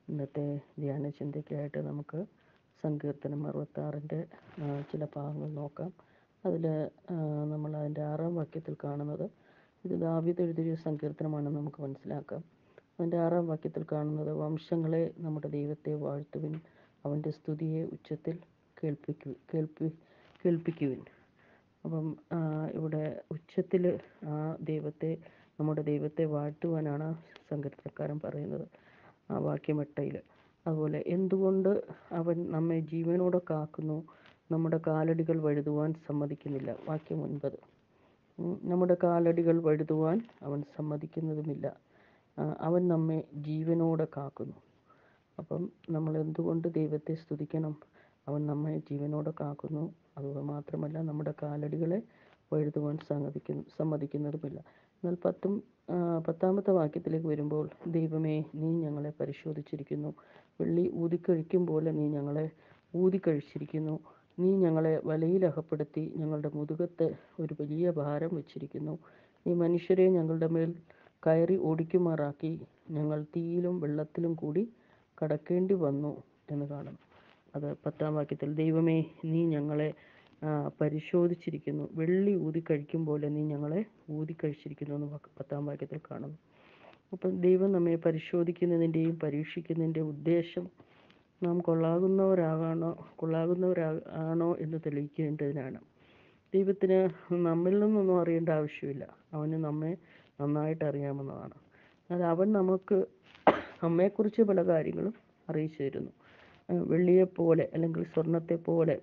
ഇന്നത്തെ ധ്യാന ചിന്തയ്ക്കായിട്ട് നമുക്ക് സങ്കീർത്തനം അറുപത്താറിൻ്റെ ചില ഭാഗങ്ങൾ നോക്കാം അതിൽ നമ്മൾ അതിൻ്റെ ആറാം വാക്യത്തിൽ കാണുന്നത് ഇത് ദാവീദ് എഴുതിയ സങ്കീർത്തനമാണെന്ന് നമുക്ക് മനസ്സിലാക്കാം അതിൻ്റെ ആറാം വാക്യത്തിൽ കാണുന്നത് വംശങ്ങളെ നമ്മുടെ ദൈവത്തെ വാഴ്ത്തുവിൻ അവൻ്റെ സ്തുതിയെ ഉച്ചത്തിൽ കേൾപ്പിക്കു കേൾപ്പി കേൾപ്പിക്കുവിൻ അപ്പം ആ, ഇവിടെ ഉച്ചത്തിൽ ആ ദൈവത്തെ നമ്മുടെ ദൈവത്തെ വാഴ്ത്തുവാനാണ് സങ്കീർത്തനക്കാരൻ പറയുന്നത് ആ വാക്യം എട്ടയിൽ അതുപോലെ എന്തുകൊണ്ട് അവൻ നമ്മെ ജീവനോടെ കാക്കുന്നു നമ്മുടെ കാലടികൾ വഴുതുവാൻ സമ്മതിക്കുന്നില്ല വാക്യം ഒൻപത് ഉം, നമ്മുടെ കാലടികൾ വഴുതുവാൻ അവൻ സമ്മതിക്കുന്നതുമില്ല ആ, അവൻ നമ്മെ ജീവനോടെ കാക്കുന്നു അപ്പം നമ്മൾ എന്തുകൊണ്ട് ദൈവത്തെ സ്തുതിക്കണം അവൻ നമ്മെ ജീവനോടെ കാക്കുന്നു അതുപോലെ മാത്രമല്ല നമ്മുടെ കാലടികളെ വഴുതുവാൻ സമ്മതിക്കുന്നു സമ്മതിക്കുന്നതുമില്ല എന്നാൽ പത്തും ആ, പത്താമത്തെ വാക്യത്തിലേക്ക് വരുമ്പോൾ ദൈവമേ നീ ഞങ്ങളെ പരിശോധിച്ചിരിക്കുന്നു വെള്ളി ഊതിക്കഴിക്കും പോലെ നീ ഞങ്ങളെ ഊതിക്കഴിച്ചിരിക്കുന്നു നീ ഞങ്ങളെ വലയിൽ അകപ്പെടുത്തി ഞങ്ങളുടെ മുതുകത്ത് ഒരു വലിയ ഭാരം വെച്ചിരിക്കുന്നു നീ മനുഷ്യരെ ഞങ്ങളുടെ മേൽ കയറി ഓടിക്കുമാറാക്കി ഞങ്ങൾ തീയിലും വെള്ളത്തിലും കൂടി കടക്കേണ്ടി വന്നു എന്ന് കാണുന്നു അത് പത്താം വാക്യത്തിൽ ദൈവമേ നീ ഞങ്ങളെ ആ, പരിശോധിച്ചിരിക്കുന്നു വെള്ളി ഊതി കഴിക്കും പോലെ നീ ഞങ്ങളെ ഊതി കഴിച്ചിരിക്കുന്നു എന്ന് വാക്ക് പത്താം വാക്യത്തിൽ കാണുന്നു അപ്പം ദൈവം നമ്മെ പരിശോധിക്കുന്നതിൻ്റെയും പരീക്ഷിക്കുന്നതിൻ്റെ ഉദ്ദേശം നാം കൊള്ളാകുന്നവരാകണോ കൊള്ളാകുന്നവരാ ആണോ എന്ന് തെളിയിക്കേണ്ടതിനാണ് ദൈവത്തിന് നമ്മിൽ നിന്നൊന്നും അറിയേണ്ട ആവശ്യമില്ല അവന് നമ്മെ നന്നായിട്ട് അറിയാമെന്നതാണ് എന്നാൽ അവൻ നമുക്ക് നമ്മെക്കുറിച്ച് പല കാര്യങ്ങളും അറിയിച്ചു തരുന്നു ആ, വെള്ളിയെപ്പോലെ അല്ലെങ്കിൽ സ്വർണത്തെ പോലെ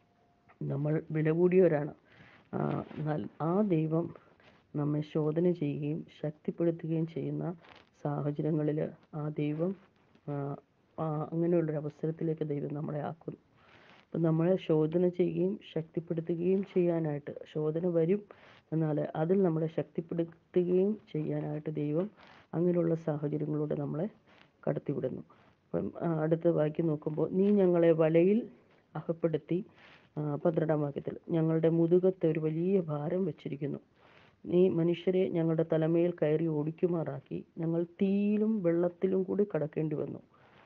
നമ്മൾ വില കൂടിയവരാണ് ആ, എന്നാൽ ആ ദൈവം നമ്മെ ശോധന ചെയ്യുകയും ശക്തിപ്പെടുത്തുകയും ചെയ്യുന്ന സാഹചര്യങ്ങളിൽ ആ ദൈവം ആ, ആ, അങ്ങനെയുള്ളൊരു അവസരത്തിലേക്ക് ദൈവം നമ്മളെ ആക്കുന്നു അപ്പം നമ്മളെ ശോധന ചെയ്യുകയും ശക്തിപ്പെടുത്തുകയും ചെയ്യാനായിട്ട് ശോധന വരും എന്നാൽ അതിൽ നമ്മളെ ശക്തിപ്പെടുത്തുകയും ചെയ്യാനായിട്ട് ദൈവം അങ്ങനെയുള്ള സാഹചര്യങ്ങളിലൂടെ നമ്മളെ കടത്തിവിടുന്നു അപ്പം ആ, അടുത്ത വാക്യം നോക്കുമ്പോൾ നീ ഞങ്ങളെ വലയിൽ അകപ്പെടുത്തി ആ, പന്ത്രണ്ടാം വാക്യത്തിൽ ഞങ്ങളുടെ മുതുകത്ത് ഒരു വലിയ ഭാരം വെച്ചിരിക്കുന്നു നീ മനുഷ്യരെ ഞങ്ങളുടെ തലമേൽ കയറി ഓടിക്കുമാറാക്കി ഞങ്ങൾ തീയിലും വെള്ളത്തിലും കൂടി കടക്കേണ്ടി വന്നു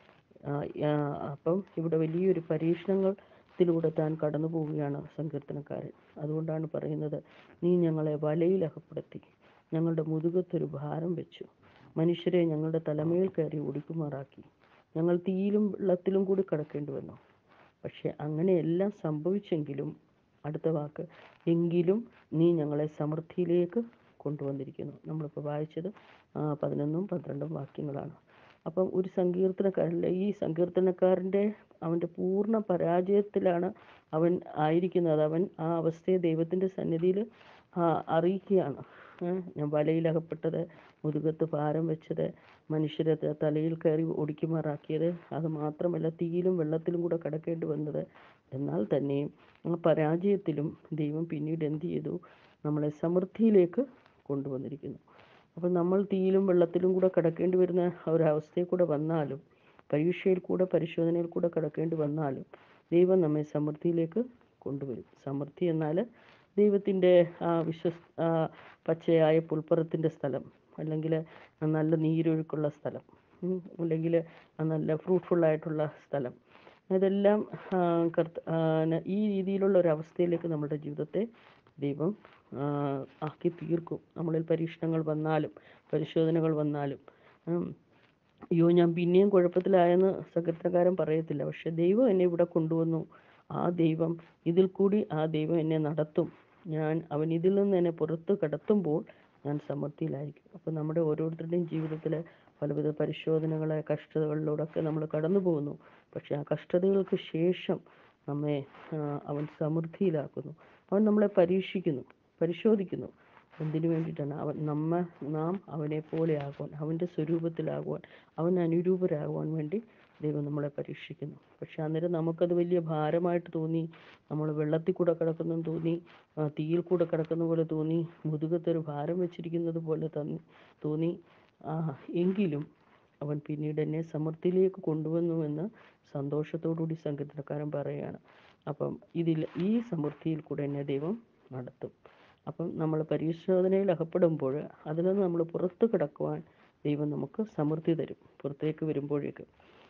ആ, ആ, അപ്പം ഇവിടെ വലിയൊരു പരീക്ഷണങ്ങളിലൂടെ താൻ കടന്നു പോവുകയാണ് സങ്കീർത്തനക്കാരൻ അതുകൊണ്ടാണ് പറയുന്നത് നീ ഞങ്ങളെ വലയിൽ അകപ്പെടുത്തി ഞങ്ങളുടെ മുതുകത്തൊരു ഭാരം വെച്ചു മനുഷ്യരെ ഞങ്ങളുടെ തലമേൽ കയറി ഓടിക്കുമാറാക്കി ഞങ്ങൾ തീയിലും വെള്ളത്തിലും കൂടി കടക്കേണ്ടി വന്നു പക്ഷെ അങ്ങനെയെല്ലാം സംഭവിച്ചെങ്കിലും അടുത്ത വാക്ക് എങ്കിലും നീ ഞങ്ങളെ സമൃദ്ധിയിലേക്ക് കൊണ്ടുവന്നിരിക്കുന്നു നമ്മളിപ്പോൾ വായിച്ചത് ആ, പതിനൊന്നും പന്ത്രണ്ടും വാക്യങ്ങളാണ് അപ്പം ഒരു സങ്കീർത്തനക്കാരൻ്റെ ഈ സങ്കീർത്തനക്കാരൻ്റെ അവൻ്റെ പൂർണ്ണ പരാജയത്തിലാണ് അവൻ ആയിരിക്കുന്നത് അവൻ ആ അവസ്ഥയെ ദൈവത്തിൻ്റെ സന്നിധിയിൽ അറിയിക്കുകയാണ് ഏ, ഞാൻ വലയിലകപ്പെട്ടത് മുതുകത്ത് ഭാരം വെച്ചത് മനുഷ്യരെ ത- തലയിൽ കയറി ഒടിക്കുമാറാക്കിയത് അത് മാത്രമല്ല തീയിലും വെള്ളത്തിലും കൂടെ കടക്കേണ്ടി വന്നത് എന്നാൽ തന്നെയും ആ പരാജയത്തിലും ദൈവം പിന്നീട് എന്ത് ചെയ്തു നമ്മളെ സമൃദ്ധിയിലേക്ക് കൊണ്ടുവന്നിരിക്കുന്നു അപ്പം നമ്മൾ തീയിലും വെള്ളത്തിലും കൂടെ കടക്കേണ്ടി വരുന്ന ആ ഒരു അവസ്ഥയിൽ കൂടെ വന്നാലും പരീക്ഷയിൽ കൂടെ പരിശോധനയിൽ കൂടെ കടക്കേണ്ടി വന്നാലും ദൈവം നമ്മെ സമൃദ്ധിയിലേക്ക് കൊണ്ടുവരും സമൃദ്ധി എന്നാൽ ദൈവത്തിൻ്റെ ആ വിശ്വസ് ആ പച്ചയായ പുൽപ്പറത്തിൻ്റെ സ്ഥലം അല്ലെങ്കിൽ നല്ല നീരൊഴുക്കുള്ള സ്ഥലം അല്ലെങ്കിൽ നല്ല ഫ്രൂട്ട്ഫുൾ ആയിട്ടുള്ള സ്ഥലം ഇതെല്ലാം ആ, കർത്ത- ആ, ന- ഈ രീതിയിലുള്ള ഒരു അവസ്ഥയിലേക്ക് നമ്മുടെ ജീവിതത്തെ ദൈവം ആ, ആക്കി തീർക്കും നമ്മളിൽ പരീക്ഷണങ്ങൾ വന്നാലും പരിശോധനകൾ വന്നാലും ഉം, അയ്യോ ഞാൻ പിന്നെയും കുഴപ്പത്തിലായെന്ന് സങ്കീർത്തനക്കാരൻ പറയത്തില്ല പക്ഷെ ദൈവം എന്നെ ഇവിടെ കൊണ്ടുവന്നു ആ ദൈവം ഇതിൽ കൂടി ആ ദൈവം എന്നെ നടത്തും ഞാൻ അവൻ ഇതിൽ നിന്ന് എന്നെ പുറത്ത് കടത്തുമ്പോൾ ഞാൻ സമൃദ്ധിയിലായിരിക്കും അപ്പോൾ നമ്മുടെ ഓരോരുത്തരുടെയും ജീവിതത്തിൽ പലവിധ പരിശോധനകളെ കഷ്ടതകളിലൂടെയൊക്കെ നമ്മൾ കടന്നു പോകുന്നു പക്ഷെ ആ കഷ്ടതകൾക്ക് ശേഷം നമ്മെ ആ, അവൻ സമൃദ്ധിയിലാക്കുന്നു അവൻ നമ്മളെ പരീക്ഷിക്കുന്നു പരിശോധിക്കുന്നു എന്തിനു വേണ്ടിയിട്ടാണ് അവൻ നമ്മ നാം അവനെ പോലെ ആകുവാൻ അവൻ്റെ സ്വരൂപത്തിലാകുവാൻ അവൻ അനുരൂപരാകുവാൻ വേണ്ടി ദൈവം നമ്മളെ പരീക്ഷിക്കുന്നു പക്ഷെ അന്നേരം നമുക്കത് വലിയ ഭാരമായിട്ട് തോന്നി നമ്മൾ വെള്ളത്തിൽ കൂടെ കിടക്കുന്നു തോന്നി ആ, തീയിൽ കൂടെ കിടക്കുന്ന പോലെ തോന്നി മുതുകത്തൊരു ഭാരം വെച്ചിരിക്കുന്നത് പോലെ തന്നി തോന്നി ആ എങ്കിലും അവൻ പിന്നീട് എന്നെ സമൃദ്ധിയിലേക്ക് കൊണ്ടുവന്നുവെന്ന് സന്തോഷത്തോടുകൂടി സങ്കീർത്തനക്കാരൻ പറയുകയാണ് അപ്പം ഇതിൽ ഈ സമൃദ്ധിയിൽ കൂടെ എന്നെ ദൈവം നടത്തും അപ്പം നമ്മൾ പരിശോധനയിൽ അകപ്പെടുമ്പോൾ അതിൽ നിന്ന് നമ്മൾ പുറത്ത് കിടക്കുവാൻ ദൈവം നമുക്ക് സമൃദ്ധി തരും പുറത്തേക്ക് വരുമ്പോഴേക്ക്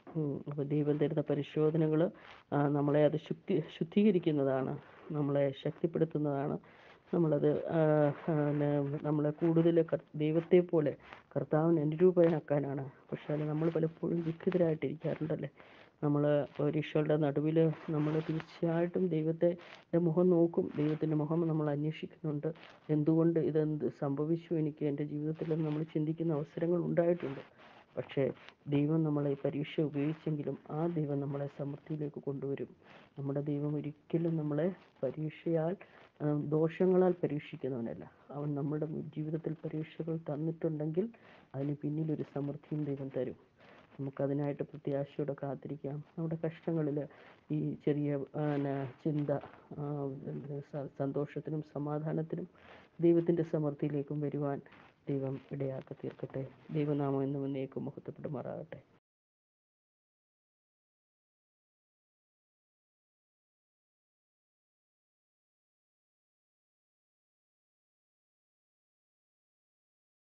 ഉം. അപ്പോൾ ദൈവം തരുന്ന പരിശോധനകൾ നമ്മളെ അത് ശുദ്ധി ശുദ്ധീകരിക്കുന്നതാണ് നമ്മളെ ശക്തിപ്പെടുത്തുന്നതാണ് നമ്മളത് ആ, പിന്നെ നമ്മളെ കൂടുതൽ ദൈവത്തെ പോലെ കർത്താവിന് അനുരൂപനാക്കാനാണ് പക്ഷേ അത് നമ്മൾ പലപ്പോഴും ദുഃഖിതരായിട്ടിരിക്കാറുണ്ടല്ലേ നമ്മൾ പരീക്ഷകളുടെ നടുവിൽ നമ്മൾ തീർച്ചയായിട്ടും ദൈവത്തെ ന്റെ മുഖം നോക്കും ദൈവത്തിൻ്റെ മുഖം നമ്മൾ അന്വേഷിക്കുന്നുണ്ട് എന്തുകൊണ്ട് ഇതെന്ത് സംഭവിച്ചു എനിക്ക് എൻ്റെ ജീവിതത്തിൽ എന്ന് നമ്മൾ ചിന്തിക്കുന്ന അവസരങ്ങൾ ഉണ്ടായിട്ടുണ്ട് പക്ഷേ ദൈവം നമ്മളെ ഈ പരീക്ഷ ഉപയോഗിച്ചെങ്കിലും ആ ദൈവം നമ്മളെ സമൃദ്ധിയിലേക്ക് കൊണ്ടുവരും നമ്മുടെ ദൈവം ഒരിക്കലും നമ്മളെ പരീക്ഷയാൽ ആ, ദോഷങ്ങളാൽ പരീക്ഷിക്കുന്നവനല്ല അവൻ നമ്മുടെ ജീവിതത്തിൽ പരീക്ഷകൾ തന്നിട്ടുണ്ടെങ്കിൽ അതിന് പിന്നിലൊരു സമൃദ്ധിയും ദൈവം തരും നമുക്കതിനായിട്ട് പ്രത്യാശയോടെ കാത്തിരിക്കാം നമ്മുടെ കഷ്ടങ്ങളിൽ ഈ ചെറിയ ആ, ന, ചിന്ത ആ, സ- സന്തോഷത്തിനും സമാധാനത്തിനും ദൈവത്തിൻ്റെ സമൃദ്ധിയിലേക്കും വരുവാൻ ദൈവം ഇടയാക്കി തീർക്കട്ടെ ദൈവനാമം എന്നും എന്നേക്കും മഹത്വപ്പെടുമാറാകട്ടെ